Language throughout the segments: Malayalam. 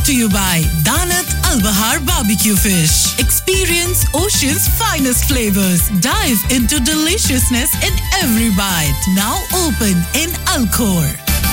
to you by Danat Al Bahar Barbecue Fish. Experience Ocean's finest flavors. Dive into deliciousness in every bite. Now open in Alcor.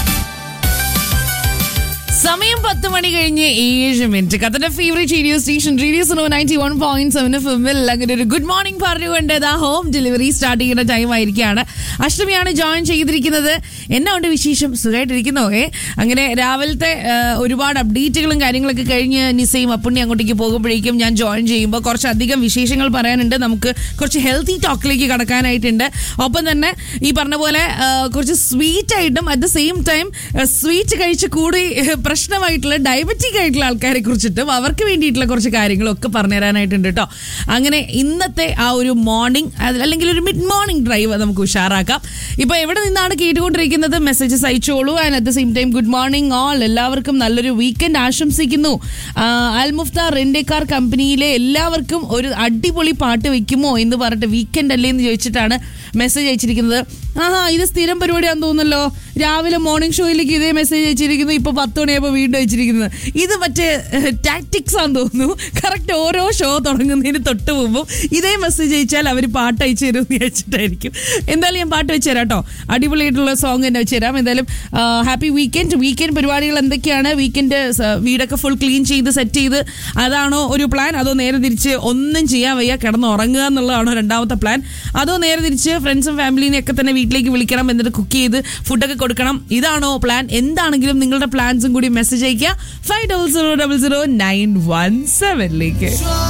സമയം പത്ത് മണി കഴിഞ്ഞ് ഏഴ് മിനിറ്റ് കത്തന്റെ favourite radio station radio so ninety one point seven ഫിമിൽ അങ്ങനെ ഒരു ഗുഡ് മോർണിംഗ് പറഞ്ഞുകൊണ്ട് ആ ഹോം ഡെലിവറി സ്റ്റാർട്ട് ചെയ്യുന്ന ടൈം ആയിരിക്കുകയാണ് അഷ്ടമിയാണ് ജോയിൻ ചെയ്തിരിക്കുന്നത് എന്നാ ഉണ്ട് വിശേഷം സുഖമായിട്ടിരിക്കുന്നോ ഏ അങ്ങനെ രാവിലത്തെ ആ, ഒരുപാട് അപ്ഡേറ്റുകളും കാര്യങ്ങളൊക്കെ കഴിഞ്ഞ് നിസയും അപ്പുണ്ണി അങ്ങോട്ടേക്ക് പോകുമ്പോഴേക്കും ഞാൻ ജോയിൻ ചെയ്യുമ്പോൾ കുറച്ചധികം വിശേഷങ്ങൾ പറയാനുണ്ട് നമുക്ക് കുറച്ച് ഹെൽത്തി ടോക്കിലേക്ക് കടക്കാനായിട്ടുണ്ട് ഒപ്പം തന്നെ ഈ പറഞ്ഞ പോലെ ആ, കുറച്ച് സ്വീറ്റ് ആയിട്ടും at the same time sweet കഴിച്ച് കൂടി ഏഹ്, പ്രശ്നമായിട്ടുള്ള ഡയബറ്റിക് ആയിട്ടുള്ള ആൾക്കാരെ കുറിച്ചിട്ടും അവർക്ക് വേണ്ടിയിട്ടുള്ള കുറച്ച് കാര്യങ്ങളൊക്കെ പറഞ്ഞു തരാനായിട്ടുണ്ട് കേട്ടോ അങ്ങനെ ഇന്നത്തെ ആ ഒരു മോർണിംഗ് അല്ലെങ്കിൽ ഒരു മിഡ് മോർണിംഗ് ഡ്രൈവ് നമുക്ക് ഉഷാറാക്കാം ഇപ്പൊ എവിടെ നിന്നാണ് കേട്ടുകൊണ്ടിരിക്കുന്നത് മെസ്സേജസ് അയച്ചോളൂ and at the same time good morning all എല്ലാവർക്കും നല്ലൊരു വീക്കെൻഡ് ആശംസിക്കുന്നു അൽമുഫ്ത റെൻഡേക്കാർ കമ്പനിയിലെ എല്ലാവർക്കും ഒരു അടിപൊളി പാട്ട് വെക്കുമോ എന്ന് പറഞ്ഞിട്ട് വീക്കെൻഡ് അല്ലേ എന്ന് ചോദിച്ചിട്ടാണ് മെസ്സേജ് അയച്ചിരിക്കുന്നത് ആഹാ ഇത് സ്ഥിരം പരിപാടിയാന്ന് തോന്നുന്നല്ലോ രാവിലെ മോർണിംഗ് ഷോയിലേക്ക് ഇതേ മെസ്സേജ് അയച്ചിരിക്കുന്നു ഇപ്പൊ പത്ത് മണിയാകുമ്പോൾ വീണ്ടും അയച്ചിരിക്കുന്നത് ഇത് മറ്റേ ടാക്ടിക്സ് ആണെന്ന് തോന്നുന്നു കറക്റ്റ് ഓരോ ഷോ തുടങ്ങുന്നതിന് തൊട്ട് മുമ്പും ഇതേ മെസ്സേജ് അയച്ചാൽ അവർ പാട്ട് അയച്ചു തരും എന്ന് വെച്ചിട്ടായിരിക്കും എന്തായാലും ഞാൻ പാട്ട് വെച്ച് തരാം കേട്ടോ അടിപൊളിയായിട്ടുള്ള സോങ് തന്നെ വെച്ച് തരാം എന്തായാലും ഹാപ്പി വീക്കെൻഡ് വീക്കെൻഡ് പരിപാടികൾ എന്തൊക്കെയാണ് വീക്കെൻഡ് വീടൊക്കെ ഫുൾ ക്ലീൻ ചെയ്ത് സെറ്റ് ചെയ്ത് അതാണോ ഒരു പ്ലാൻ അതോ നേരെ തിരിച്ച് ഒന്നും ചെയ്യാൻ വയ്യ കിടന്ന് ഉറങ്ങുക എന്നുള്ളതാണോ രണ്ടാമത്തെ പ്ലാൻ അതോ നേരെ തിരിച്ച് ഫ്രണ്ട്സും ഫാമിലിനെ ഒക്കെ തന്നെ വീട്ടിലേക്ക് വിളിക്കണം എന്നിട്ട് കുക്ക് ചെയ്ത് ഫുഡൊക്കെ കൊടുക്കണം ഇതാണോ പ്ലാൻ എന്താണെങ്കിലും നിങ്ങളുടെ പ്ലാൻസും കൂടി മെസ്സേജ് അയക്കുക five double zero double zero nine one സെവനിലേക്ക്